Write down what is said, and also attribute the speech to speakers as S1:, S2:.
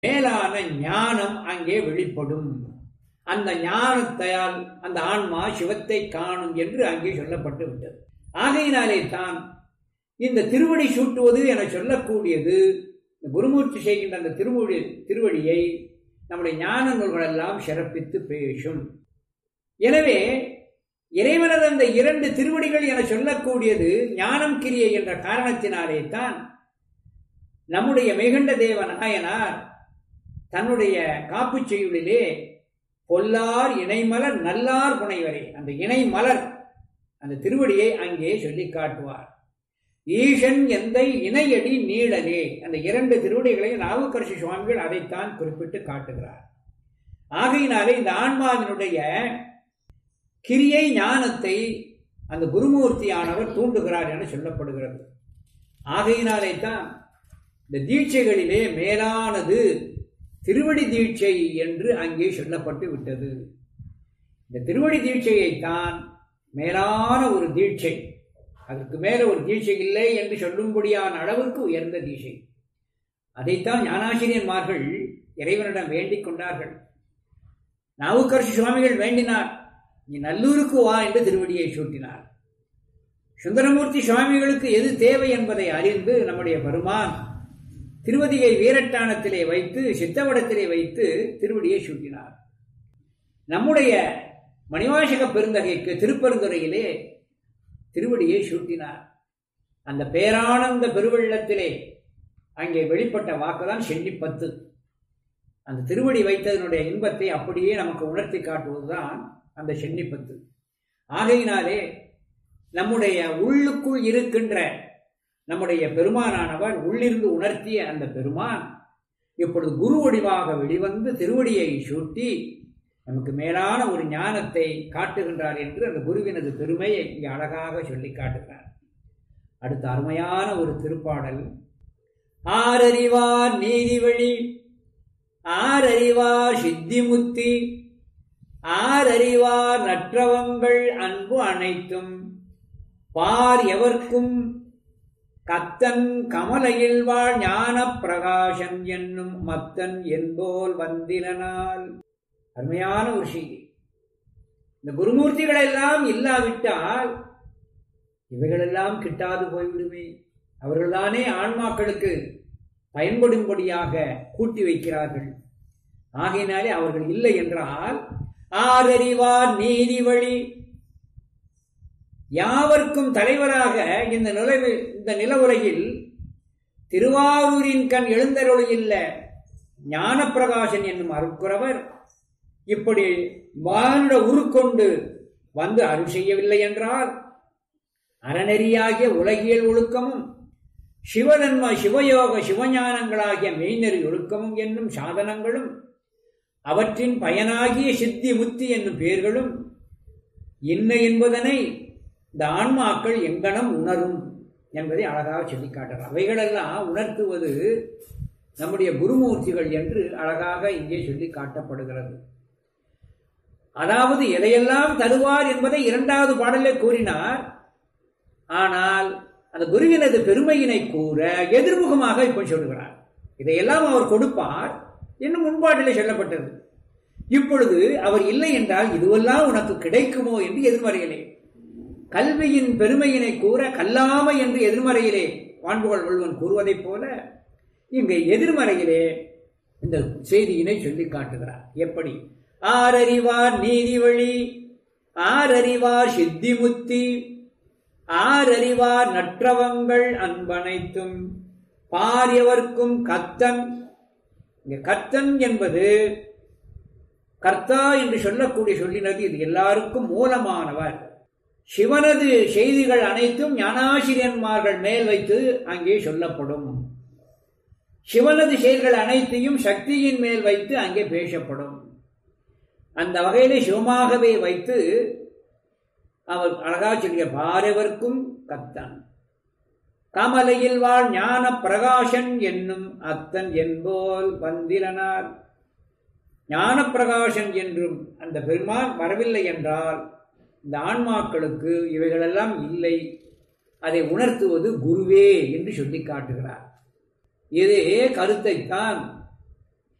S1: மேலான ஞானம் அங்கே வெளிப்படும் அந்த ஞானத்தால் அந்த ஆன்மா சிவத்தை காணும் என்று அங்கே சொல்லப்பட்டு விட்டது ஆகையினாலே தான் இந்த திருவடி சூட்டுவது என சொல்லக்கூடியது இந்த குருமூர்த்தி செய்கின்ற அந்த திருமொழி திருவடியை நம்முடைய ஞான நூல்கள் எல்லாம் சிறப்பித்து பேசும் எனவே இறைவனது அந்த இரண்டு திருவடிகள் என சொல்லக்கூடியது ஞானம் கிரியை என்ற காரணத்தினாலே தான் நம்முடைய மெய்கண்ட தேவ நாயனார் தன்னுடைய காப்புச் செய்யுளிலே பொல்லார் இணைமலர் நல்லார் புனைவரே அந்த இணைமலர் அந்த திருவடியை அங்கே சொல்லி காட்டுவார் ஈசன் எந்தை இணையடி நீடலே அந்த இரண்டு திருவடிகளையும் நாவுக்கரசி சுவாமிகள் அதைத்தான் குறிப்பிட்டு காட்டுகிறார் ஆகையினாலே இந்த ஆன்மாவினுடைய கிரியை ஞானத்தை அந்த குருமூர்த்தியானவர் தூண்டுகிறார் என சொல்லப்படுகிறது ஆகையினாலே தான் இந்த தீட்சைகளிலே மேலானது திருவடி தீட்சை என்று அங்கே சொல்லப்பட்டு விட்டது இந்த திருவடி தீட்சையைத்தான் மேலான ஒரு தீட்சை அதற்கு மேல ஒரு தீட்சை இல்லை என்று சொல்லும்படியான அளவுக்கு உயர்ந்த தீட்சை அதைத்தான் ஞானாசிரியன்மார்கள் இறைவனிடம் வேண்டிக் கொண்டார்கள் நாவுக்கரசு சுவாமிகள் வேண்டினார் நீ நல்லூருக்கு வா என்று திருவடியை சூட்டினார் சுந்தரமூர்த்தி சுவாமிகளுக்கு எது தேவை என்பதை அறிந்து நம்முடைய பெருமான் திருவதிகை வீரட்டானத்திலே வைத்து சித்தவடத்திலே வைத்து திருவடியை சூட்டினார் நம்முடைய மணிவாசக பெருந்தகைக்கு திருப்பெருந்துறையிலே திருவடியை சூட்டினார் அந்த பேரானந்த பெருவெள்ளத்திலே அங்கே வெளிப்பட்ட வாக்குதான் சென்னிப்பத்து அந்த திருவடி வைத்ததனுடைய இன்பத்தை அப்படியே நமக்கு உணர்த்தி காட்டுவதுதான் அந்த சென்னிப்பத்து ஆகையினாலே நம்முடைய உள்ளுக்குள் இருக்கின்ற நம்முடைய பெருமானானவர் உள்ளிருந்து உணர்த்திய அந்த பெருமான் இப்பொழுது குரு வடிவாக வெளிவந்து திருவடியை சூட்டி நமக்கு மேலான ஒரு ஞானத்தை காட்டுகின்றார் என்று அந்த குருவினது பெருமையை இங்கே அழகாக சொல்லி காட்டுகிறார் அடுத்த அருமையான ஒரு திருப்பாடல் ஆரறிவார் நீதிவழி ஆரறிவார் சித்திமுத்தி ஆரறிவார் நற்றவங்கள் அன்பு அனைத்தும் பார் எவர்க்கும் கத்தன் கமலையில் வாழ் ஞான பிரகாசன் என்னும் மத்தன் என்போல் வந்திலனால் அருமையான ஒரு செய்தி இந்த குருமூர்த்திகள் எல்லாம் இல்லாவிட்டால் இவைகளெல்லாம் கிட்டாது போய்விடுமே அவர்கள்தானே ஆன்மாக்களுக்கு பயன்படும்படியாக கூட்டி வைக்கிறார்கள் ஆகையினாலே அவர்கள் இல்லை என்றால் ஆரறிவார் நீதி வழி யாவர்க்கும் தலைவராக இந்த நிலவு இந்த நில உலகில் திருவாரூரின் கண் எழுந்தருளில்ல ஞானப்பிரகாசன் என்னும் அருட்குறவர் இப்படி வாழ்ந்த உருக்கொண்டு வந்து அருள் செய்யவில்லை என்றால் அறநெறியாகிய உலகியல் ஒழுக்கமும் சிவதன்ம சிவயோக சிவஞானங்களாகிய மெய்நெறி ஒழுக்கமும் என்னும் சாதனங்களும் அவற்றின் பயனாகிய சித்தி முத்தி என்னும் பெயர்களும் என்ன என்பதனை இந்த ஆன்மாக்கள் எங்கனம் உணரும் என்பதை அழகாக சொல்லி காட்டுறார் அவைகளெல்லாம் உணர்த்துவது நம்முடைய குருமூர்த்திகள் என்று அழகாக இங்கே சொல்லி காட்டப்படுகிறது அதாவது எதையெல்லாம் தருவார் என்பதை இரண்டாவது பாடலே கூறினார் ஆனால் அந்த குருவினது பெருமையினை கூற எதிர்முகமாக இப்ப சொல்கிறார் இதையெல்லாம் அவர் கொடுப்பார் இன்னும் முன்பாட்டிலே சொல்லப்பட்டது இப்பொழுது அவர் இல்லை என்றால் இதுவெல்லாம் உனக்கு கிடைக்குமோ என்று எதிர்மறையிலே கல்வியின் பெருமையினை கூற கல்லாமை என்று எதிர்மறையிலே வான்புகள் வள்ளுவன் கூறுவதைப் போல இங்கே எதிர்மறையிலே இந்த செய்தியினை சொல்லி காட்டுகிறார் எப்படி ஆரறிவார் நீதி வழி ஆரறிவார் சித்திமுத்தி ஆரறிவார் நற்றவங்கள் அன்பனைத்தும் பாரியவர்க்கும் கத்தன் இங்க கத்தன் என்பது கர்த்தா என்று சொல்லக்கூடிய சொல்லினது இது எல்லாருக்கும் மூலமானவர் சிவனது செய்திகள் அனைத்தும் ஞானாசிரியன்மார்கள் மேல் வைத்து அங்கே சொல்லப்படும் சிவனது செயல்கள் அனைத்தையும் சக்தியின் மேல் வைத்து அங்கே பேசப்படும் அந்த வகையிலே சிவமாகவே வைத்து அவர் அழகா சொல்லிய பாரவர்க்கும் கத்தன் கமலையில் வாழ் ஞான பிரகாசன் என்னும் அத்தன் என்போல் வந்திரனார் ஞான பிரகாசன் என்றும் அந்த பெருமான் வரவில்லை என்றால் இந்த ஆன்மாக்களுக்கு இவைகளெல்லாம் இல்லை அதை உணர்த்துவது குருவே என்று சொல்லி காட்டுகிறார் இதே கருத்தைத்தான்